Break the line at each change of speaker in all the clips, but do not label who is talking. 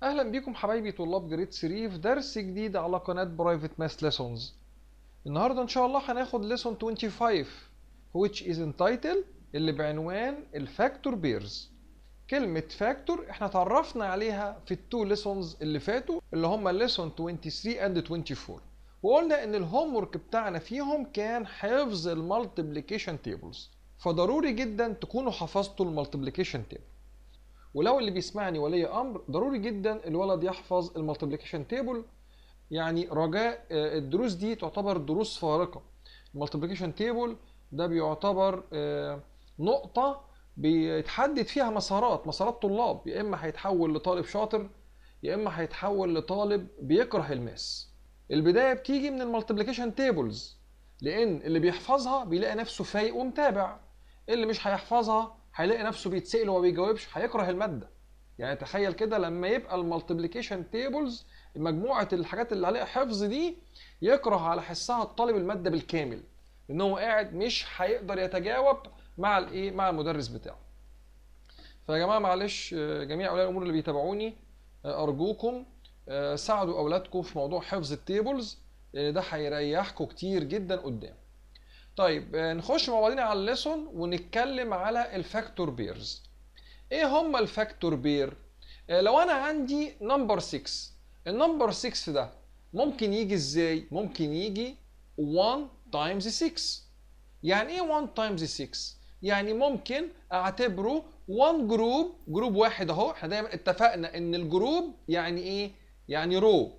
اهلا بيكم حبايبي طلاب جريد 3 في درس جديد على قناة برايفت ماس ليسونز النهاردة ان شاء الله هناخد ليسون 25 which is entitled اللي بعنوان الفاكتور بيرز كلمة فاكتور احنا اتعرفنا عليها في التو ليسونز اللي فاتوا اللي هما ليسون 23 and 24 وقلنا ان الهوم ورك بتاعنا فيهم كان حفظ المالتيبليكيشن تيبلز فضروري جدا تكونوا حفظتوا المالتيبليكيشن تيبل ولو اللي بيسمعني ولي امر ضروري جدا الولد يحفظ المالتيبليكيشن تيبل يعني رجاء آه، الدروس دي تعتبر دروس فارقه المالتيبليكيشن تيبل ده بيعتبر آه، نقطه بيتحدد فيها مسارات مسارات طلاب يا اما هيتحول لطالب شاطر يا اما هيتحول لطالب بيكره الماس البدايه بتيجي من المالتيبليكيشن تيبلز لان اللي بيحفظها بيلاقي نفسه فايق ومتابع اللي مش هيحفظها هيلاقي نفسه بيتسأل وما بيجاوبش هيكره الماده يعني تخيل كده لما يبقى المالتيبليكيشن تيبلز مجموعه الحاجات اللي عليها حفظ دي يكره على حسها الطالب الماده بالكامل لان هو قاعد مش هيقدر يتجاوب مع الايه مع المدرس بتاعه فيا جماعه معلش آه، جميع اولياء الامور اللي بيتابعوني آه، ارجوكم آه، ساعدوا اولادكم في موضوع حفظ التيبلز لان ده هيريحكم كتير جدا قدام طيب آه، نخش مع بعضنا على الليسون ونتكلم على الفاكتور بيرز ايه هم الفاكتور بير آه، لو انا عندي نمبر 6 النمبر 6 ده ممكن يجي ازاي ممكن يجي 1 تايمز 6 يعني ايه 1 تايمز 6 يعني ممكن اعتبره 1 جروب جروب واحد اهو احنا دايما اتفقنا ان الجروب يعني ايه يعني رو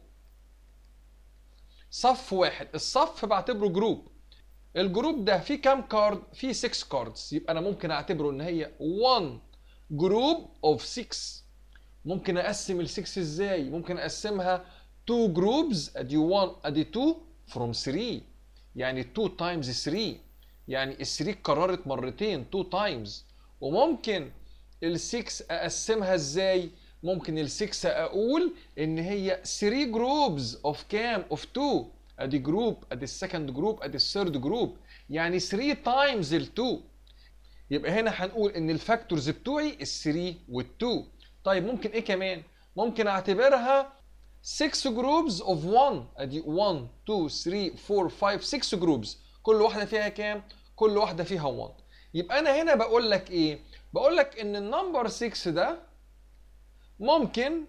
صف واحد الصف بعتبره جروب الجروب ده فيه كام كارد فيه 6 كاردز يبقى انا ممكن اعتبره ان هي 1 جروب اوف 6 ممكن اقسم ال 6 ازاي ممكن اقسمها 2 جروبز ادي 1 ادي 2 from 3 يعني 2 تايمز 3 يعني ال 3 اتكررت مرتين 2 تايمز وممكن ال 6 اقسمها ازاي ممكن ال 6 اقول ان هي 3 جروبز اوف كام اوف 2 ادي جروب ادي السكند جروب ادي الثيرد جروب يعني 3 تايمز ال 2 يبقى هنا هنقول ان الفاكتورز بتوعي ال 3 وال 2 طيب ممكن ايه كمان ممكن اعتبرها 6 جروبز اوف 1 ادي 1 2 3 4 5 6 جروبز كل واحده فيها كام كل واحده فيها 1 يبقى انا هنا بقول لك ايه بقول لك ان النمبر 6 ده ممكن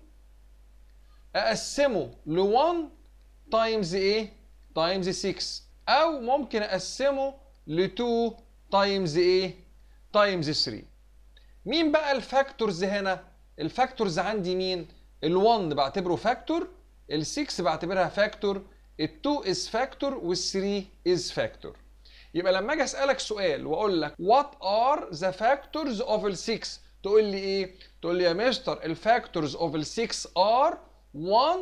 اقسمه ل 1 تايمز ايه تايمز 6 او ممكن اقسمه ل 2 تايمز ايه تايمز 3 مين بقى الفاكتورز هنا الفاكتورز عندي مين ال1 بعتبره فاكتور ال6 بعتبرها فاكتور ال2 از فاكتور وال3 از فاكتور يبقى لما اجي اسالك سؤال واقول لك وات ار ذا فاكتورز اوف ال6 تقول لي ايه تقول لي يا مستر الفاكتورز اوف ال6 ار 1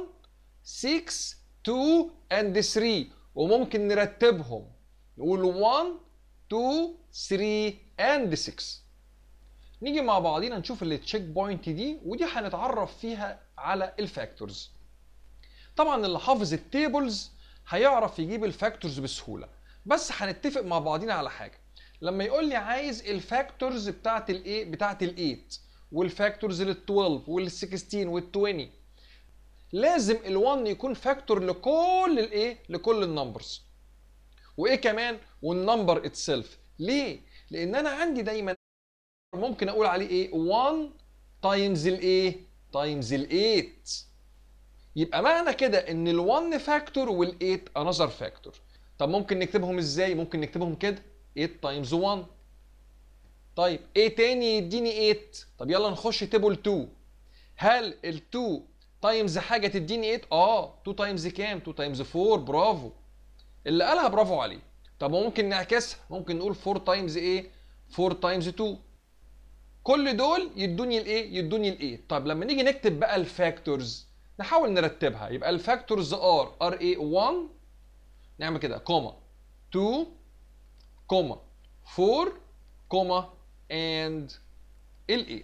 6 2 and 3 وممكن نرتبهم نقول 1 2 3 and 6 نيجي مع بعضينا نشوف التشيك بوينت دي ودي هنتعرف فيها على الفاكتورز طبعا اللي حافظ التيبلز هيعرف يجيب الفاكتورز بسهوله بس هنتفق مع بعضينا على حاجه لما يقول لي عايز الفاكتورز بتاعت الايه بتاعت ال8 والفاكتورز لل12 وال16 وال20 لازم ال1 يكون فاكتور لكل الايه لكل النمبرز وايه كمان والنمبر اتسلف ليه لان انا عندي دايما ممكن اقول عليه ايه 1 تايمز الايه تايمز ال8 يبقى معنى كده ان ال1 فاكتور وال8 انذر فاكتور طب ممكن نكتبهم ازاي ممكن نكتبهم كده 8 تايمز 1 طيب ايه تاني يديني 8 طب يلا نخش تيبل 2 هل ال2 تايمز حاجه تديني 8 اه 2 تايمز كام 2 تايمز 4 برافو اللي قالها برافو عليه طب ممكن نعكسها ممكن نقول 4 تايمز ايه 4 تايمز 2 كل دول يدوني الايه يدوني الايه طب لما نيجي نكتب بقى الفاكتورز نحاول نرتبها يبقى الفاكتورز ار ار ايه 1 نعمل كده كوما 2 كوما 4 كوما اند ال 8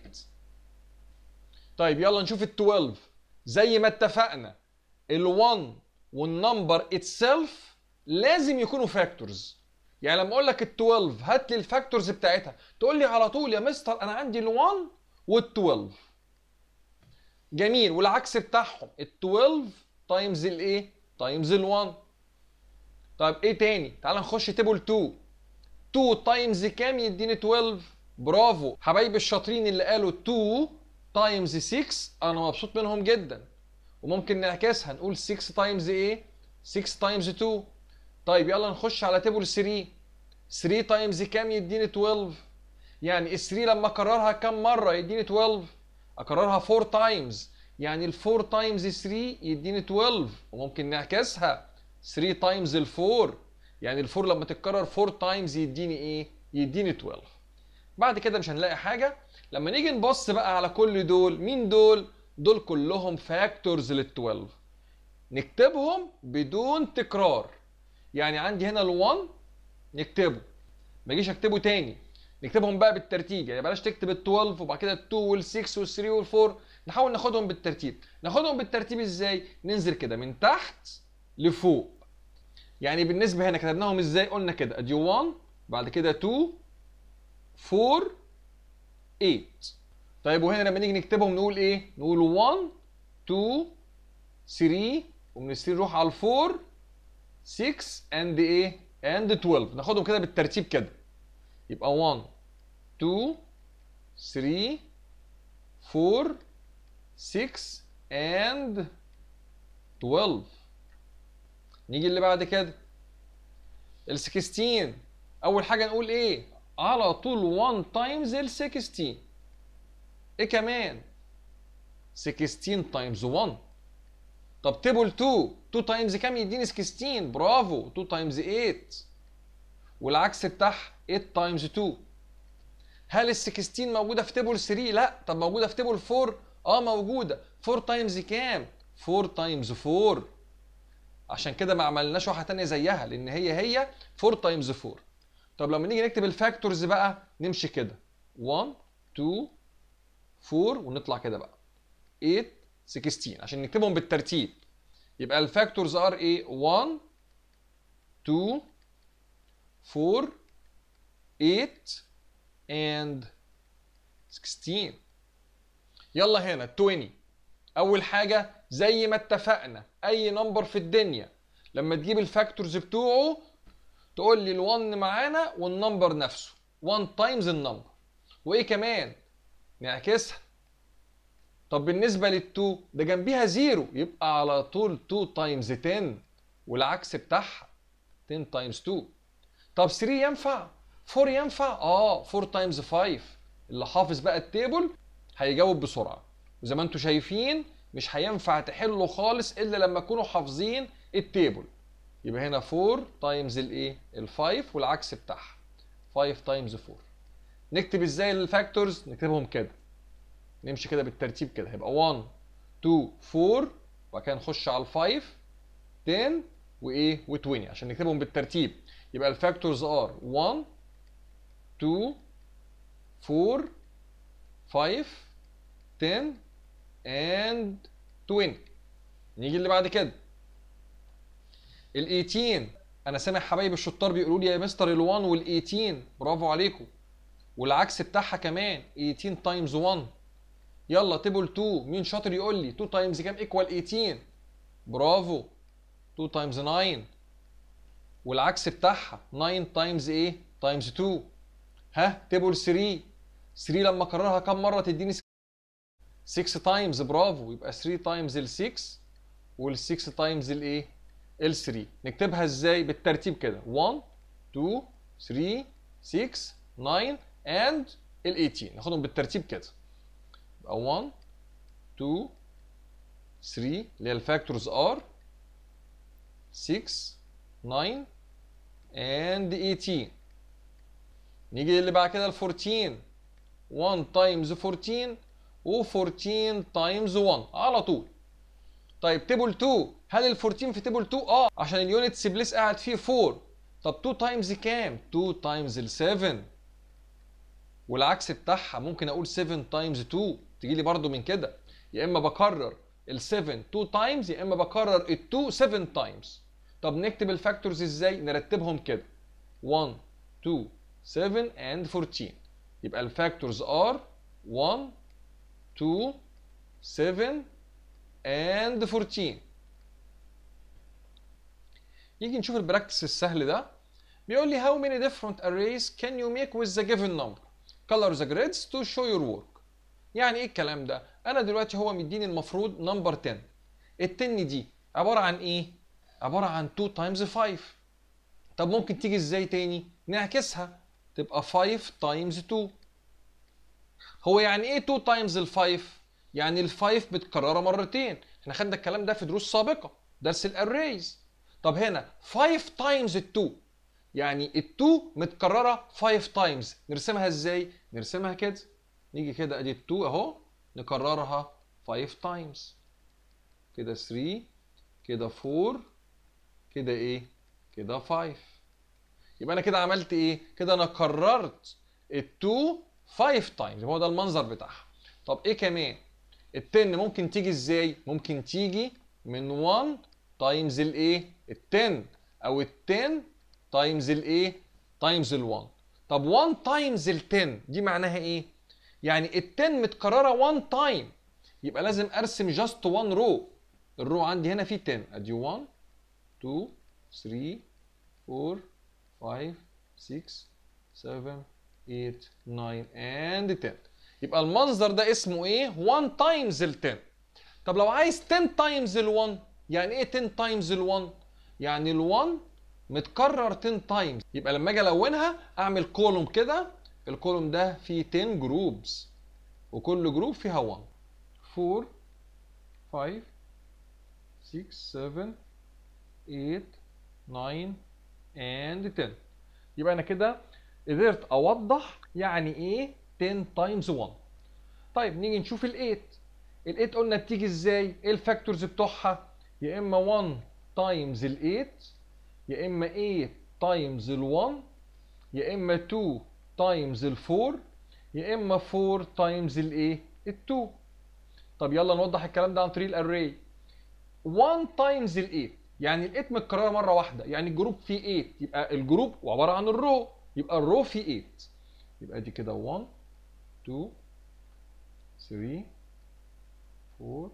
طيب يلا نشوف ال 12 زي ما اتفقنا ال 1 والنمبر اتسلف لازم يكونوا فاكتورز يعني لما اقول لك ال 12 هات لي الفاكتورز بتاعتها تقول لي على طول يا مستر انا عندي ال 1 وال 12 جميل والعكس بتاعهم ال 12 تايمز الايه تايمز ال 1 طيب ايه تاني تعال نخش تيبل 2 2 تايمز كام يديني 12 برافو حبايبي الشاطرين اللي قالوا 2 تايمز 6 انا مبسوط منهم جدا وممكن نعكسها نقول 6 تايمز ايه 6 تايمز 2 طيب يلا نخش على تيبل 3 3 تايمز كام يديني 12 يعني ال 3 لما اكررها كام مره يديني 12 اكررها 4 تايمز يعني ال 4 تايمز 3 يديني 12 وممكن نعكسها 3 تايمز ال 4 يعني ال 4 لما تتكرر 4 تايمز يديني ايه يديني 12 بعد كده مش هنلاقي حاجه لما نيجي نبص بقى على كل دول مين دول دول كلهم فاكتورز لل 12 نكتبهم بدون تكرار يعني عندي هنا ال 1 نكتبه ما اجيش اكتبه تاني نكتبهم بقى بالترتيب يعني بلاش تكتب ال 12 وبعد كده ال 2 وال 6 وال 3 وال 4 نحاول ناخدهم بالترتيب ناخدهم بالترتيب ازاي ننزل كده من تحت لفوق يعني بالنسبه هنا كتبناهم ازاي قلنا كده ادي 1 بعد كده 2 4 8 طيب وهنا لما نيجي نكتبهم نقول ايه نقول 1 2 3 ومن 3 نروح على 4 6 اند ايه اند 12 ناخدهم كده بالترتيب كده يبقى 1 2 3 4 6 and 12 نيجي اللي بعد كده ال 16 اول حاجه نقول ايه على طول 1 تايمز ال 16 ايه كمان 16 تايمز 1 طب تيبل 2 2 تايمز كام يديني 16 برافو 2 تايمز 8 والعكس بتاعها 8 تايمز 2 هل ال 16 موجوده في تيبل 3 لا طب موجوده في تيبل 4 اه موجوده 4 تايمز كام 4 تايمز 4 عشان كده ما عملناش واحده ثانيه زيها لان هي هي 4 تايمز 4 طب لما نيجي نكتب الفاكتورز بقى نمشي كده 1 2 4 ونطلع كده بقى 8 16 عشان نكتبهم بالترتيب يبقى الفاكتورز ار ايه 1 2 4 8 and 16 يلا هنا 20 اول حاجه زي ما اتفقنا اي نمبر في الدنيا لما تجيب الفاكتورز بتوعه تقول لي ال1 معانا والنمبر نفسه 1 تايمز النمبر وايه كمان نعكسها طب بالنسبه لل2 ده جنبيها زيرو يبقى على طول 2 تايمز 10 والعكس بتاعها 10 تايمز 2 طب 3 ينفع 4 ينفع اه 4 تايمز 5 اللي حافظ بقى التيبل هيجاوب بسرعه وزي ما انتم شايفين مش هينفع تحله خالص الا لما تكونوا حافظين التيبل يبقى هنا 4 تايمز الايه ال5 والعكس بتاعها 5 تايمز 4 نكتب ازاي الفاكتورز نكتبهم كده نمشي كده بالترتيب كده هيبقى 1 2 4 وبعد كده نخش على ال 5 10 وايه و20 عشان نكتبهم بالترتيب يبقى الفاكتورز ار 1 2 4 5 10 and 20 نيجي اللي بعد كده ال 18 انا سامع حبايب الشطار بيقولوا لي يا مستر ال 1 وال 18 برافو عليكم والعكس بتاعها كمان 18 تايمز 1 يلا تيبل 2 مين شاطر يقول لي 2 تايمز كام ايكوال 18 برافو 2 تايمز 9 والعكس بتاعها 9 تايمز ايه تايمز 2 ها تيبل 3 3 لما اكررها كام مره تديني 6 تايمز برافو يبقى 3 تايمز ال 6 وال 6 تايمز الايه ال 3 نكتبها ازاي بالترتيب كده 1 2 3 6 9 and ال 18 ناخدهم بالترتيب كده يبقى 1 2 3 اللي هي الفاكتورز ار 6 9 and 18 نيجي اللي بعد كده ال 14 1 تايمز 14 و14 تايمز 1 على طول طيب تيبل 2 هل ال 14 في تيبل 2 اه عشان اليونتس بليس قاعد فيه 4 طب 2 تايمز كام 2 تايمز ال 7 والعكس بتاعها ممكن اقول 7 تايمز 2 تيجي لي برده من كده يا اما بكرر ال 7 2 تايمز يا اما بكرر ال 2 7 تايمز طب نكتب الفاكتورز ازاي نرتبهم كده 1 2 7 and 14 يبقى الفاكتورز ار 1 2 7 and 14 يجي نشوف البراكتس السهل ده بيقول لي how many different arrays can you make with the given number color the grids to show your work يعني ايه الكلام ده انا دلوقتي هو مديني المفروض نمبر 10 ال 10 دي عباره عن ايه عباره عن 2 times 5 طب ممكن تيجي ازاي تاني نعكسها تبقى 5 times 2 هو يعني ايه 2 times ال 5 يعني ال 5 متكرره مرتين احنا خدنا الكلام ده في دروس سابقه درس الاريز طب هنا 5 times ال 2 يعني ال 2 متكرره 5 times نرسمها ازاي نرسمها كده نيجي كده ادي ال 2 اهو نكررها 5 times كده 3 كده 4 كده ايه كده 5 يبقى انا كده عملت ايه كده انا كررت ال2 5 تايمز هو ده المنظر بتاعها طب ايه كمان ال10 ممكن تيجي ازاي ممكن تيجي من 1 تايمز الايه ال10 او ال10 تايمز الايه تايمز ال1 طب 1 تايمز ال10 دي معناها ايه يعني ال10 متكرره 1 تايم يبقى لازم ارسم جاست 1 رو الرو عندي هنا فيه 10 ادي 1 2 3 4 5 6 7 8 9 and 10 يبقى المنظر ده اسمه ايه 1 تايمز ال 10 طب لو عايز 10 تايمز ال 1 يعني ايه 10 تايمز ال 1 يعني ال 1 متكرر 10 تايمز يبقى لما اجي الونها اعمل كولوم كده الكولوم ده فيه 10 جروبز وكل جروب فيها 1 4 5 6 7 8 9 and 10 يبقى انا كده قدرت اوضح يعني ايه 10 تايمز 1 طيب نيجي نشوف ال8 ال8 قلنا بتيجي ازاي ايه الفاكتورز بتوعها يا اما 1 تايمز ال8 يا اما 8 تايمز ال1 يا اما 2 تايمز ال4 يا اما 4 تايمز الايه ال2 طب يلا نوضح الكلام ده عن طريق الاري 1 تايمز ال8 يعني ال8 متكرره مره واحده يعني الجروب فيه 8 يبقى الجروب عباره عن الرو يبقى الرو فيه 8 يبقى دي كده 1 2 3 4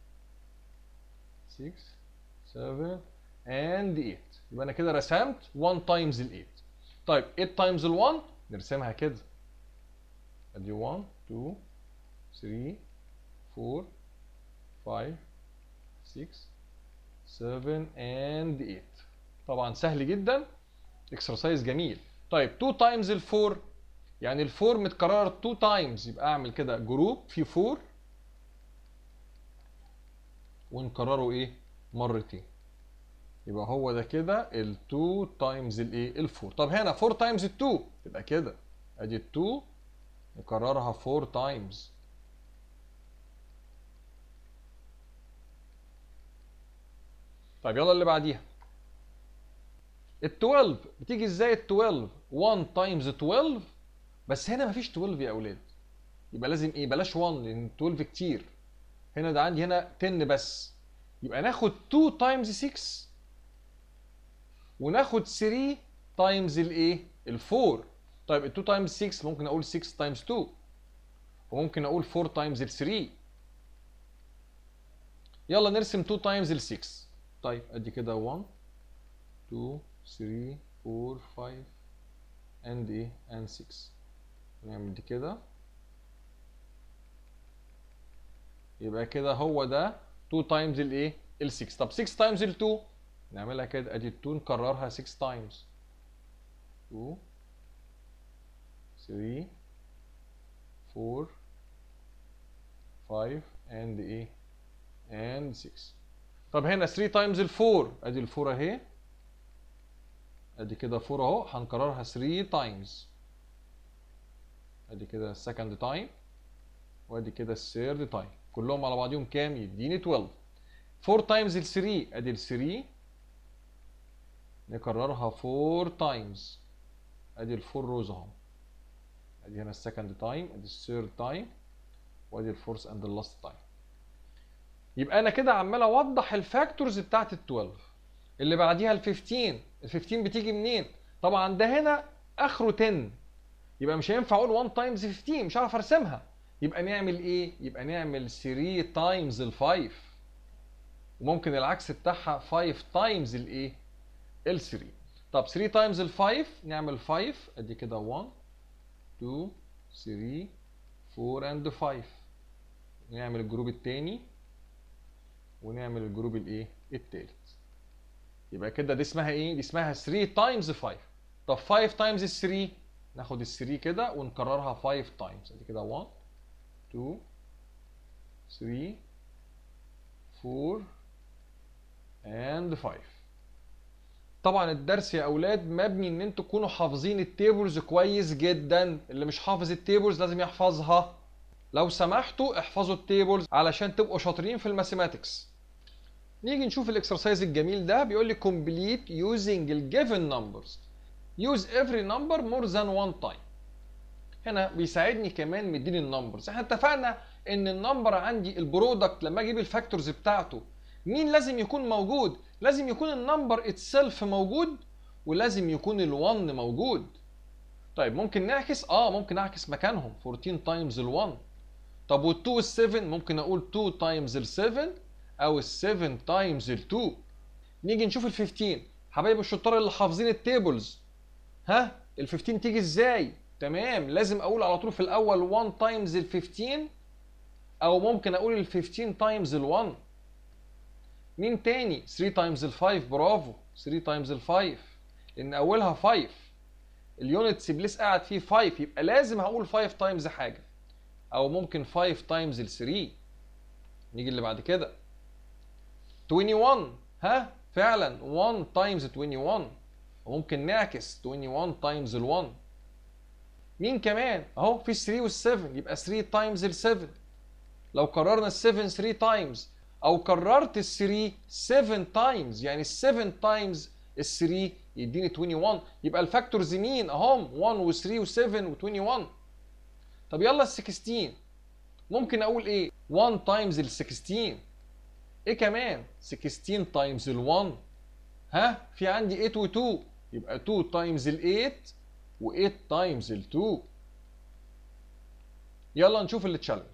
6 7 and 8 يبقى انا كده رسمت 1 تايمز ال 8 طيب 8 تايمز ال 1 نرسمها كده ادي 1 2 3 4 5 6 7 and 8 طبعا سهل جدا اكسرسايز جميل طيب 2 تايمز ال 4 يعني ال 4 متكرره 2 تايمز يبقى اعمل كده جروب فيه 4 ونكرره ايه مرتين يبقى هو ده كده ال 2 تايمز الايه ال 4 طب هنا 4 تايمز ال 2 يبقى كده ادي ال 2 نكررها 4 تايمز طيب يلا اللي بعديها ال 12 بتيجي ازاي ال 12 1 تايمز 12 بس هنا مفيش 12 يا اولاد يبقى لازم ايه بلاش 1 لان 12 كتير هنا ده عندي هنا 10 بس يبقى ناخد 2 تايمز 6 وناخد 3 تايمز الايه ال 4 طيب ال 2 تايمز 6 ممكن اقول 6 تايمز 2 وممكن اقول 4 تايمز ال 3 يلا نرسم 2 تايمز ال 6 طيب ادي كده 1 2 3 4 5 and ايه and 6 نعمل دي كده يبقى كده هو ده 2 تايمز الايه ال 6 طب 6 تايمز ال 2 نعملها كده ادي 2 نكررها 6 تايمز 2 3 4 5 and ايه and 6 طب هنا 3 تايمز ال 4 ادي ال 4 اهي ادي كده 4 اهو هنكررها 3 تايمز ادي كده السكند تايم وادي كده الثيرد تايم كلهم على بعضهم كام يديني 12 4 تايمز ال 3 ادي ال 3 نكررها 4 تايمز ادي ال 4 روز اهو ادي هنا السكند تايم ادي الثيرد تايم وادي الفورث اند اللاست تايم يبقى انا كده عمال اوضح الفاكتورز بتاعت ال 12 اللي بعديها ال 15 ال 15 بتيجي منين طبعا ده هنا اخره 10 يبقى مش هينفع اقول 1 تايمز 15 مش هعرف ارسمها يبقى نعمل ايه يبقى نعمل 3 تايمز ال 5 وممكن العكس بتاعها 5 تايمز الايه ال 3 طب 3 تايمز ال 5 نعمل 5 ادي كده 1 2 3 4 اند 5 نعمل الجروب الثاني ونعمل الجروب الايه الثالث يبقى كده دي اسمها ايه دي اسمها 3 تايمز 5 طب 5 تايمز 3 ناخد ال 3 كده ونكررها 5 تايمز ادي كده 1 2 3 4 and 5 طبعا الدرس يا اولاد مبني ان انتوا تكونوا حافظين التيبلز كويس جدا اللي مش حافظ التيبلز لازم يحفظها لو سمحتوا احفظوا التيبلز علشان تبقوا شاطرين في الماثيماتكس نيجي نشوف الاكسرسايز الجميل ده بيقول لي complete using the given numbers use every number more than one time هنا بيساعدني كمان مديني النمبرز احنا اتفقنا ان النمبر عندي البرودكت لما اجيب الفاكتورز بتاعته مين لازم يكون موجود لازم يكون النمبر اتسلف موجود ولازم يكون ال1 موجود طيب ممكن نعكس اه ممكن اعكس مكانهم 14 تايمز ال1 طب وال2 وال7 ممكن اقول 2 تايمز ال7 او ال7 تايمز ال2 نيجي نشوف ال15 حبايب الشطار اللي حافظين التيبلز ها ال15 تيجي ازاي تمام لازم اقول على طول في الاول 1 تايمز ال15 او ممكن اقول ال15 تايمز ال1 مين تاني 3 تايمز ال5 برافو 3 تايمز ال5 لان اولها 5 اليونتس بليس قاعد فيه 5 يبقى لازم هقول 5 تايمز حاجه او ممكن 5 تايمز ال3 نيجي اللي بعد كده 21 ها فعلا 1 تايمز 21 وممكن نعكس 21 تايمز ال1 مين كمان اهو في 3 وال7 يبقى 3 تايمز ال7 لو كررنا ال7 3 تايمز او كررت ال3 7 تايمز يعني ال7 تايمز ال3 يديني 21 يبقى الفاكتورز مين اهم 1 و3 و7 و21 طب يلا ال16 ممكن اقول ايه 1 تايمز ال16 ايه كمان 16 تايمز ال1 ها في عندي 8 و2 يبقى 2 تايمز ال8 و8 تايمز ال2 يلا نشوف التشالنج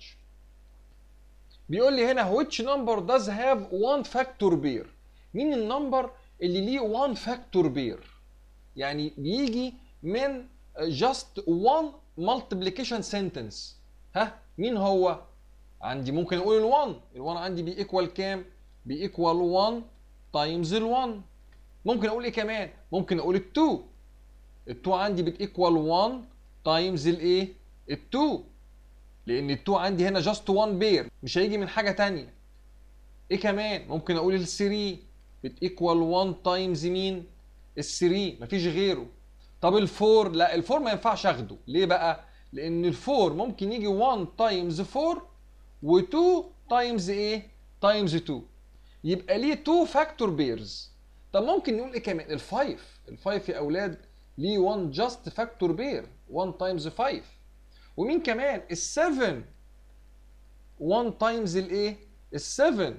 بيقول لي هنا which number does have one factor pair مين النمبر اللي ليه one factor pair يعني بيجي من just one multiplication sentence ها مين هو عندي ممكن اقول ال1 ال1 عندي بيكوال كام بيكوال 1 تايمز ال1 ممكن اقول ايه كمان ممكن اقول ال2 ال2 عندي بتيكوال 1 تايمز الايه ال2 لان ال2 عندي هنا جاست 1 بير مش هيجي من حاجه تانية ايه كمان ممكن اقول ال3 بتيكوال 1 تايمز مين ال3 مفيش غيره طب ال4 لا ال4 ما ينفعش اخده ليه بقى لان ال4 ممكن يجي 1 تايمز 4 و2 تايمز ايه تايمز 2 يبقى ليه 2 فاكتور بيرز طب ممكن نقول ايه كمان ال5 ال5 يا اولاد ليه 1 جاست فاكتور بير 1 تايمز 5 ومين كمان ال7 1 تايمز الايه ال7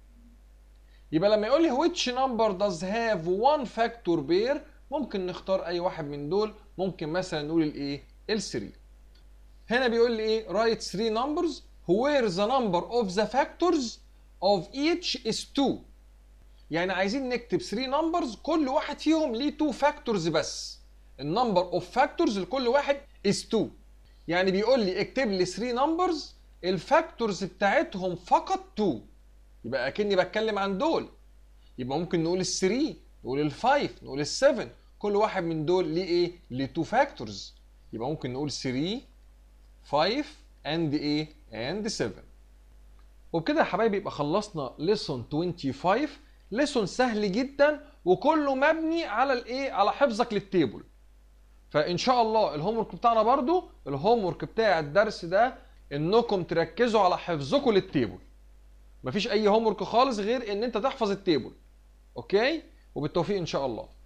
يبقى لما يقول لي which number does have one factor pair ممكن نختار اي واحد من دول ممكن مثلا نقول الايه ال3 هنا بيقول لي ايه write 3 numbers where the number of the factors of each is 2 يعني عايزين نكتب 3 numbers كل واحد فيهم ليه 2 factors بس النمبر اوف فاكتورز لكل واحد is 2 يعني بيقول لي اكتب لي 3 numbers الفاكتورز بتاعتهم فقط 2 يبقى اكني بتكلم عن دول يبقى ممكن نقول ال3 نقول ال5 نقول ال7 كل واحد من دول ليه ايه ليه 2 فاكتورز يبقى ممكن نقول 3 5 and ايه and 7 وبكده يا حبايبي يبقى خلصنا ليسون 25 ليسون سهل جدا وكله مبني على الايه على حفظك للتيبل فان شاء الله الهوم ورك بتاعنا برضو الهوم ورك بتاع الدرس ده انكم تركزوا على حفظكم للتيبل مفيش اي هوم ورك خالص غير ان انت تحفظ التيبل اوكي وبالتوفيق ان شاء الله